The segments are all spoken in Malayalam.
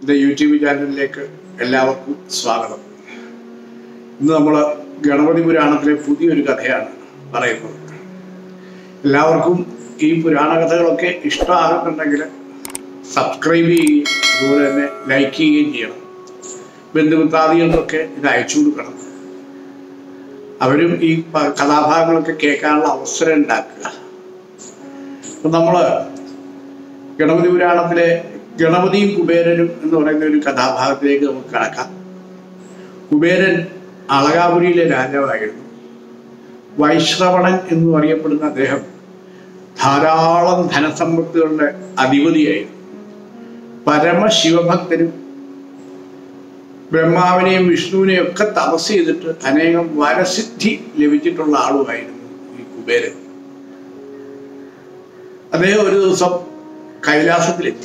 എൻ്റെ യൂട്യൂബ് ചാനലിലേക്ക് എല്ലാവർക്കും സ്വാഗതം ഇന്ന് നമ്മൾ ഗണപതി പുരാണത്തിലെ പുതിയൊരു കഥയാണ് പറയുന്നത് എല്ലാവർക്കും ഈ പുരാണ കഥകളൊക്കെ ഇഷ്ടമാകുന്നുണ്ടെങ്കിൽ സബ്സ്ക്രൈബ് ചെയ്യുകയും അതുപോലെ തന്നെ ലൈക്ക് ചെയ്യുകയും ചെയ്യണം ബന്ധുമിത്രാദികൾക്കൊക്കെ ഇത് അയച്ചു കൊടുക്കണം അവരും ഈ പ- കഥാഭാഗങ്ങളൊക്കെ കേൾക്കാനുള്ള അവസരം ഉണ്ടാക്കുക അപ്പം നമ്മൾ ഗണപതി പുരാണത്തിലെ ഗണപതിയും കുബേരനും എന്ന് പറയുന്ന ഒരു കഥാഭാഗത്തിലേക്ക് നമുക്ക് കടക്കാം കുബേരൻ അളകാപുരിയിലെ രാജാവായിരുന്നു വൈശ്രവണൻ എന്ന് പറയപ്പെടുന്ന അദ്ദേഹം ധാരാളം ധനസമ്പത്തുകളുടെ അധിപതിയായിരുന്നു പരമശിവഭക്തനും ബ്രഹ്മാവിനെയും വിഷ്ണുവിനെയും ഒക്കെ തപസ് ചെയ്തിട്ട് അനേകം വരസിദ്ധി ലഭിച്ചിട്ടുള്ള ആളുമായിരുന്നു ഈ കുബേരൻ അദ്ദേഹം ഒരു ദിവസം കൈലാസത്തിലെത്തി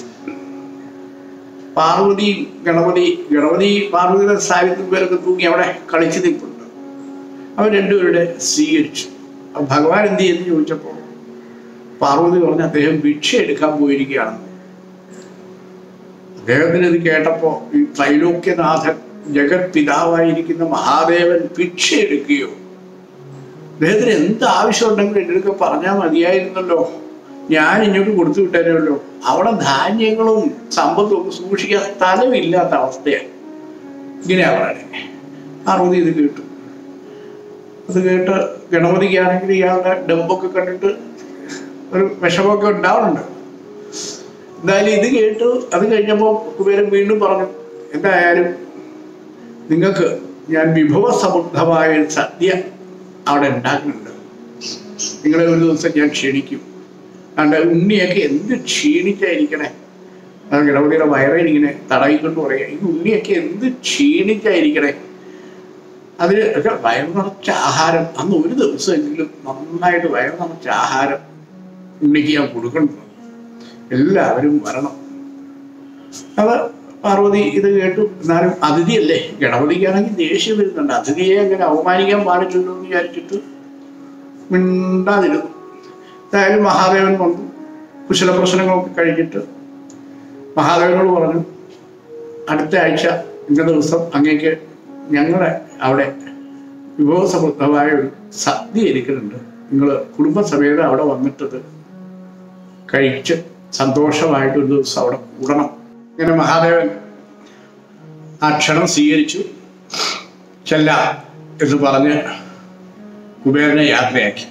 പാർവതി ഗണപതി ഗണപതി പാർവതിയുടെ സാന്നിധ്യം പേരൊക്കെ തൂങ്ങി അവിടെ കളിച്ചു നിൽപ്പുണ്ട് അവർ രണ്ടുപേരുടെ സ്വീകരിച്ചു അപ്പൊ ഭഗവാൻ എന്ത് ചെയ്യുന്നു ചോദിച്ചപ്പോൾ പാർവതി പറഞ്ഞ് അദ്ദേഹം ഭിക്ഷ എടുക്കാൻ പോയിരിക്കുകയാണെന്ന് അദ്ദേഹത്തിന് ഇത് കേട്ടപ്പോ ഈ ത്രൈലോക്യനാഥൻ ജഗത് പിതാവായിരിക്കുന്ന മഹാദേവൻ ഭിക്ഷ എടുക്കുകയോ അദ്ദേഹത്തിന് എന്ത് ആവശ്യമുണ്ടെങ്കിലും എൻ്റെ അടുക്ക പറഞ്ഞാൽ മതിയായിരുന്നല്ലോ ഞാൻ ഇങ്ങോട്ട് കൊടുത്തു വിട്ടേനല്ലോ അവിടെ ധാന്യങ്ങളും സമ്പത്തും ഒക്കെ സൂക്ഷിക്കാൻ സ്ഥലമില്ലാത്ത അവസ്ഥയാണ് ഇങ്ങനെയാ പറയണേ പാർവതി ഇത് കേട്ടു അത് കേട്ട് ഗണപതിക്കാണെങ്കിൽ ഇയാളുടെ ഡമ്പൊക്കെ കണ്ടിട്ട് ഒരു വിഷമമൊക്കെ ഉണ്ടാവുന്നുണ്ട് എന്തായാലും ഇത് കേട്ടു അത് കഴിഞ്ഞപ്പോൾ കുബേരൻ വീണ്ടും പറഞ്ഞു എന്തായാലും നിങ്ങൾക്ക് ഞാൻ വിഭവസമൃദ്ധമായ ഒരു സദ്യ അവിടെ ഉണ്ടാക്കുന്നുണ്ട് നിങ്ങളെ ഒരു ദിവസം ഞാൻ ക്ഷണിക്കും അതുകൊണ്ട് ഉണ്ണിയൊക്കെ എന്ത് ക്ഷീണിച്ചായിരിക്കണേ ആ ഗണപതിയുടെ വയറിൽ ഇങ്ങനെ തടവിക്കൊണ്ട് പറയാം ഈ ഉണ്ണിയൊക്കെ എന്ത് ക്ഷീണിച്ചായിരിക്കണേ അതിന് ഒക്കെ വയറ് നിറച്ച ആഹാരം അന്ന് ഒരു ദിവസമെങ്കിലും നന്നായിട്ട് വയറ് നിറച്ച ആഹാരം ഉണ്ണിക്ക് ഞാൻ കൊടുക്കണം എല്ലാവരും വരണം അത് പാർവതി ഇത് കേട്ടു എന്നാലും അതിഥിയല്ലേ ഗണപതിക്കാണെങ്കിൽ ദേഷ്യം വരുന്നുണ്ട് അതിഥിയെ അങ്ങനെ അവമാനിക്കാൻ പാടില്ലല്ലോ എന്ന് വിചാരിച്ചിട്ട് മിണ്ടാതിരുന്നു എന്തായാലും മഹാദേവൻ വന്നു കുശല പ്രശ്നങ്ങളൊക്കെ കഴിഞ്ഞിട്ട് മഹാദേവനോട് പറഞ്ഞു അടുത്ത ആഴ്ച ഇന്ന ദിവസം അങ്ങേക്ക് ഞങ്ങളുടെ അവിടെ വിഭവസമൃദ്ധമായ ഒരു സദ്യ ഇരിക്കുന്നുണ്ട് നിങ്ങൾ കുടുംബസമേതം അവിടെ വന്നിട്ടത് കഴിച്ച് സന്തോഷമായിട്ട് ഒരു ദിവസം അവിടെ കൂടണം ഇങ്ങനെ മഹാദേവൻ ആ ക്ഷണം സ്വീകരിച്ചു ചെല്ല എന്ന് പറഞ്ഞ് കുബേരനെ യാത്രയാക്കി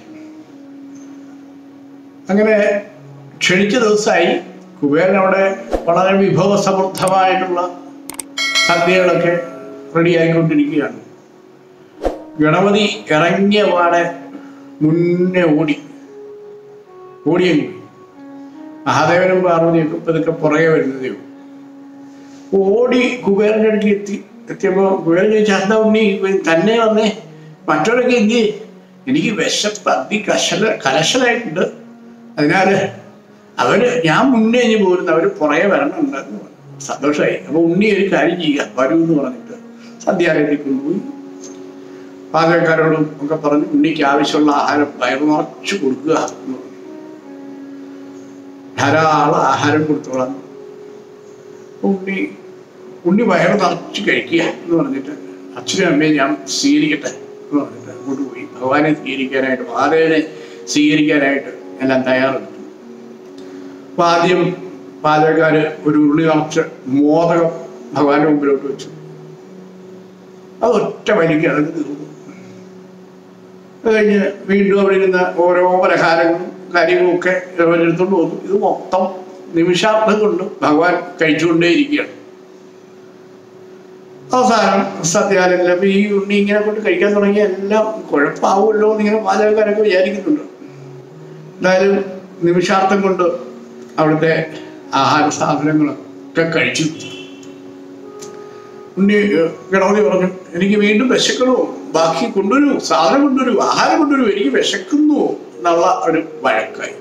അങ്ങനെ ക്ഷണിച്ച ദിവസമായി കുബേരൻ അവിടെ വളരെ വിഭവസമൃദ്ധമായിട്ടുള്ള സദ്യകളൊക്കെ റെഡിയായിക്കൊണ്ടിരിക്കുകയാണ് ഗണപതി ഇറങ്ങിയ പാടെ മുന്നേ ഓടി ഓടിയങ്ങ് പോയി മഹാദേവനും പാർവതിയൊക്കെ പതുക്കെ പുറകെ വരുന്നതേ ഉള്ളൂ ഓടി കുബേരൻ്റെ അടുക്ക് എത്തി എത്തിയപ്പോൾ കുബേരൻ ചോദിച്ചു എന്താ ഉണ്ണി ഇവൻ തന്നെ വന്നേ മറ്റവരൊക്കെ എന്ത് ചെയ്യും? എനിക്ക് വിശപ്പ് അതി കശല കലശലായിട്ടുണ്ട് അതിനാൽ അവര് ഞാൻ മുന്നേ ഇനി പോരുന്നു അവര് പുറകെ വരണുണ്ട് എന്ന് പറഞ്ഞു. സന്തോഷമായി അപ്പൊ ഉണ്ണി ഒരു കാര്യം ചെയ്യുക വരൂ എന്ന് പറഞ്ഞിട്ട് സദ്യാലയത്തിൽ കൊണ്ടുപോയി പാചകക്കാരോടും ഒക്കെ പറഞ്ഞു ഉണ്ണിക്ക് ആവശ്യമുള്ള ആഹാരം വയറു നിറച്ചു കൊടുക്കുക എന്ന് പറഞ്ഞു. ധാരാളം ആഹാരം കൊടുത്തോളാം ഉണ്ണി ഉണ്ണി വയറ് നിറച്ച് കഴിക്കുക എന്ന് പറഞ്ഞിട്ട് അച്ഛനും അമ്മയും ഞാൻ സ്വീകരിക്കട്ടെ എന്ന് പറഞ്ഞിട്ട് അങ്ങോട്ട് പോയി ഭഗവാനെ സ്വീകരിക്കാനായിട്ട് മഹാദേവനെ സ്വീകരിക്കാനായിട്ട് എല്ലാം തയ്യാറെടുത്തു അപ്പൊ ആദ്യം പാചകക്കാര് ഒരു ഉരുളി നിറച്ച് മോദകം ഭഗവാന്റെ മുമ്പിലോട്ട് വെച്ചു അത് ഒറ്റ വലിക്ക് അതിന് തീർന്നു അത് കഴിഞ്ഞ് വീണ്ടും അവിടെ ഇരുന്ന ഓരോ പലഹാരങ്ങളും കാര്യങ്ങളും ഒക്കെ അവരെടുത്തോണ്ട് വന്നു ഇത് മൊത്തം നിമിഷാർത്ഥം കൊണ്ട് ഭഗവാൻ കഴിച്ചുകൊണ്ടേയിരിക്കുകയാണ് അവസാനം സത്യാലയത്തിൽ അപ്പൊ ഈ ഉണ്ണി ഇങ്ങനെ കൊണ്ട് കഴിക്കാൻ തുടങ്ങിയ എല്ലാം കുഴപ്പമാവുമല്ലോ എന്ന് ഇങ്ങനെ പാചകക്കാരൊക്കെ വിചാരിക്കുന്നുണ്ട് എന്തായാലും നിമിഷാർത്ഥം കൊണ്ട് അവിടുത്തെ ആഹാര സാധനങ്ങളൊക്കെ കഴിച്ചു ഉണ്ണി ഏഹ്, ഗണപതി പറഞ്ഞു എനിക്ക് വീണ്ടും വിശക്കണോ ബാക്കി കൊണ്ടുവരൂ സാധനം കൊണ്ടുവരൂ ആഹാരം കൊണ്ടുവരൂ എനിക്ക് വിശക്കുന്നു എന്നുള്ള ഒരു വഴക്കായി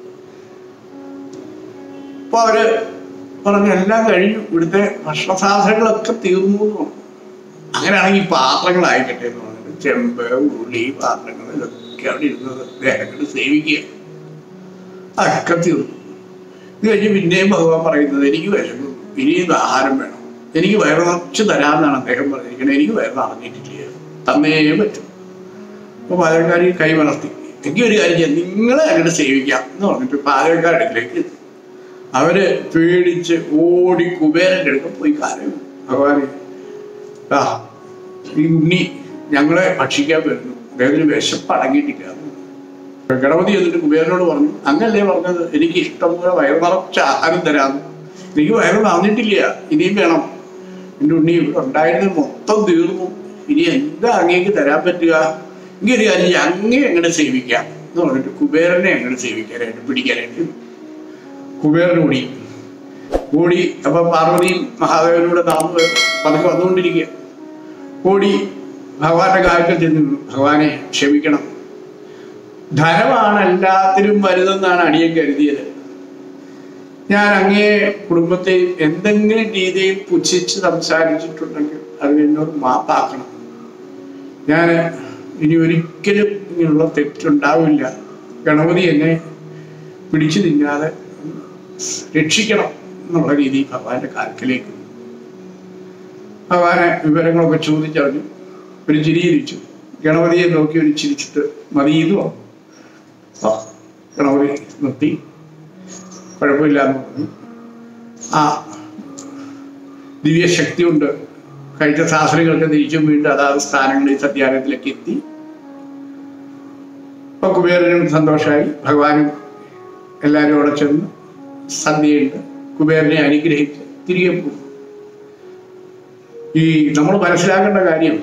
അപ്പൊ അവര് പറഞ്ഞു എല്ലാം കഴിഞ്ഞു ഇവിടുത്തെ ഭക്ഷണ സാധനങ്ങളൊക്കെ തീർന്നു എന്ന് പറഞ്ഞു. അങ്ങനെയാണെങ്കിൽ പാത്രങ്ങളായിക്കട്ടെ എന്ന് പറഞ്ഞിട്ട് ചെമ്പ് ഉരുളി പാത്രങ്ങൾ ഇതൊക്കെ അവിടെ ഇരുന്നത് ദേഹങ്ങൾ സേവിക്കുക അതൊക്കെ തീർന്നു ഇത് കഴിഞ്ഞ് പിന്നെയും ഭഗവാൻ പറയുന്നത് എനിക്ക് വിശക്കുന്നു ഇനിയും ആഹാരം വേണം എനിക്ക് വയറ് നിറച്ച് തരാമെന്നാണ് അദ്ദേഹം പറഞ്ഞിരിക്കുന്നത് എനിക്ക് വയറ് നിറഞ്ഞിട്ടില്ല തന്നേ പറ്റും അപ്പോൾ പാചകക്കാരി കൈമലർത്തി എങ്കിൽ ഒരു കാര്യം ചെയ്യാം നിങ്ങളെ അങ്ങോട്ട് സേവിക്കാം എന്ന് പറഞ്ഞിട്ട് പാചകക്കാരുടെ അടുക്കിലേക്ക് എത്തി. അവര് പേടിച്ച് ഓടി കുബേരൻ്റെ അടുക്ക പോയി കാര്യം ഭഗവാനെ ആ ഈ ഉണ്ണി ഞങ്ങളെ ഭക്ഷിക്കാൻ വരുന്നു അദ്ദേഹത്തിന് വിശപ്പ് അടങ്ങിയിട്ടില്ല ഗണപതി എന്നിട്ട് കുബേരനോട് പറഞ്ഞു അങ്ങല്ലേ പറഞ്ഞത് എനിക്ക് ഇഷ്ടംപോലെ വയറ് നിറച്ച ആഹാരം തരാം എനിക്ക് വയറ് നിറഞ്ഞിട്ടില്ല ഇനിയും വേണം എൻ്റെ ഉണ്ണി ഇവിടെ ഉണ്ടായിരുന്നത് മൊത്തം തീർന്നു ഇനി എന്താ അങ്ങേക്ക് തരാൻ പറ്റുക ഇങ്ങനെ ഒരു കാര്യം ചെയ്യാം, അങ്ങേ എങ്ങനെ സേവിക്കാം എന്ന് പറഞ്ഞിട്ട് കുബേരനെ എങ്ങനെ സേവിക്കാനായിട്ട് പിടിക്കാനായിട്ട് കുബേരൻ ഓടി ഓടി അപ്പൊ പാർവതിയും മഹാദേവനൂടെ നടന്നു വരും. പതുക്കെ വന്നുകൊണ്ടിരിക്കുക ഓടി ഭഗവാന്റെ കാലത്തിൽ ചെന്ന് നിന്നു. ഭഗവാനെ ക്ഷമിക്കണം ധനമാണ് എല്ലാത്തിലും വലുതെന്നാണ് അടിയൻ കരുതിയത് ഞാൻ അങ്ങേ കുടുംബത്തെ എന്തെങ്കിലും രീതിയിൽ പുച്ഛിച്ച് സംസാരിച്ചിട്ടുണ്ടെങ്കിൽ അത് എന്നോട് മാപ്പാക്കണം ഞാൻ ഇനി ഒരിക്കലും ഇങ്ങനെയുള്ള തെറ്റുണ്ടാവില്ല ഗണപതി എന്നെ പിടിച്ചു തിന്നാതെ രക്ഷിക്കണം എന്നുള്ള രീതിയിൽ ഭഗവാന്റെ കാൽക്കലേക്ക് ഭഗവാനെ വിവരങ്ങളൊക്കെ ചോദിച്ചറിഞ്ഞു ഒരു ചിരിയിരിച്ചു ഗണപതിയെ നോക്കി ഒരു ചിരിച്ചിട്ട് മതിയെന്ന് പറഞ്ഞു ആ, ഗണപതി നിർത്തി കുഴപ്പമില്ല എന്ന് പറഞ്ഞു ആ ദിവ്യശക്തി കൊണ്ട് കഴിച്ച ശാസ്ത്രികൾക്ക് തിരിച്ചും വീണ്ടും അതാത് സ്ഥാനങ്ങളിൽ സത്യാലയത്തിലേക്ക് എത്തി അപ്പൊ കുബേരനും സന്തോഷമായി ഭഗവാനും എല്ലാവരും അവിടെ ചെന്ന് സന്ധ്യയുണ്ട് കുബേരനെ അനുഗ്രഹിച്ച് തിരികെ പോകും ഈ നമ്മൾ മനസ്സിലാക്കേണ്ട കാര്യം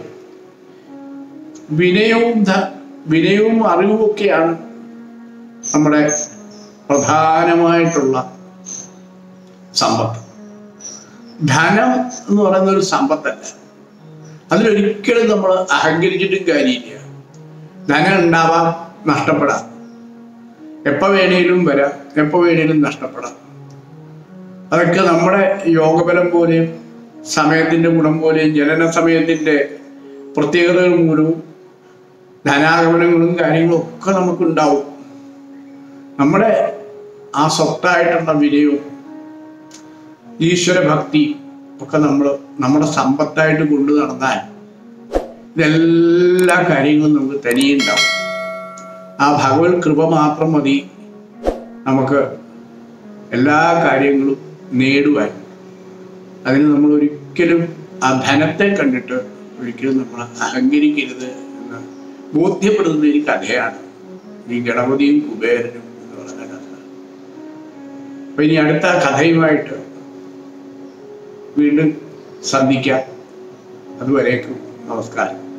വിനയവും ധ- വിനയവും അറിവും ഒക്കെയാണ് നമ്മുടെ പ്രധാനമായിട്ടുള്ള സമ്പത്ത് ധനം എന്ന് പറയുന്ന ഒരു സമ്പത്തല്ല അതിലൊരിക്കലും നമ്മൾ അഹങ്കരിച്ചിട്ടും കാര്യമില്ല ധനം ഉണ്ടാവാം നഷ്ടപ്പെടാം എപ്പോ വേണേലും വരാം എപ്പോ വേണേലും നഷ്ടപ്പെടാം അതൊക്കെ നമ്മുടെ യോഗബലം പോലെയും സമയത്തിന്റെ ഗുണം പോലെയും ജനന സമയത്തിന്റെ പ്രത്യേകതകൾ മൂലവും ധനാഗമനങ്ങളും കാര്യങ്ങളും ഒക്കെ നമുക്കുണ്ടാവും നമ്മുടെ ആ സ്വത്തായിട്ടുള്ള വിനയവും ഈശ്വരഭക്തി ഒക്കെ നമ്മൾ നമ്മുടെ സമ്പത്തായിട്ട് കൊണ്ടു നടന്നാൽ ഇതെല്ലാ കാര്യങ്ങളും നമുക്ക് തനിയുണ്ടാവും ആ ഭഗവത് കൃപ മാത്രം മതി നമുക്ക് എല്ലാ കാര്യങ്ങളും നേടുവാൻ അതിന് നമ്മൾ ഒരിക്കലും ആ ധനത്തെ കണ്ടിട്ട് ഒരിക്കലും നമ്മൾ അഹങ്കരിക്കരുത് എന്ന് ബോധ്യപ്പെടുന്ന ഒരു കഥയാണ് ഈ ഗണപതിയും കുബേരനും എന്ന് പറയുന്ന കഥ അപ്പൊ ഇനി അടുത്ത കഥയുമായിട്ട് വീണ്ടും സന്ധിക്കാം അതുവരേക്കും നമസ്കാരം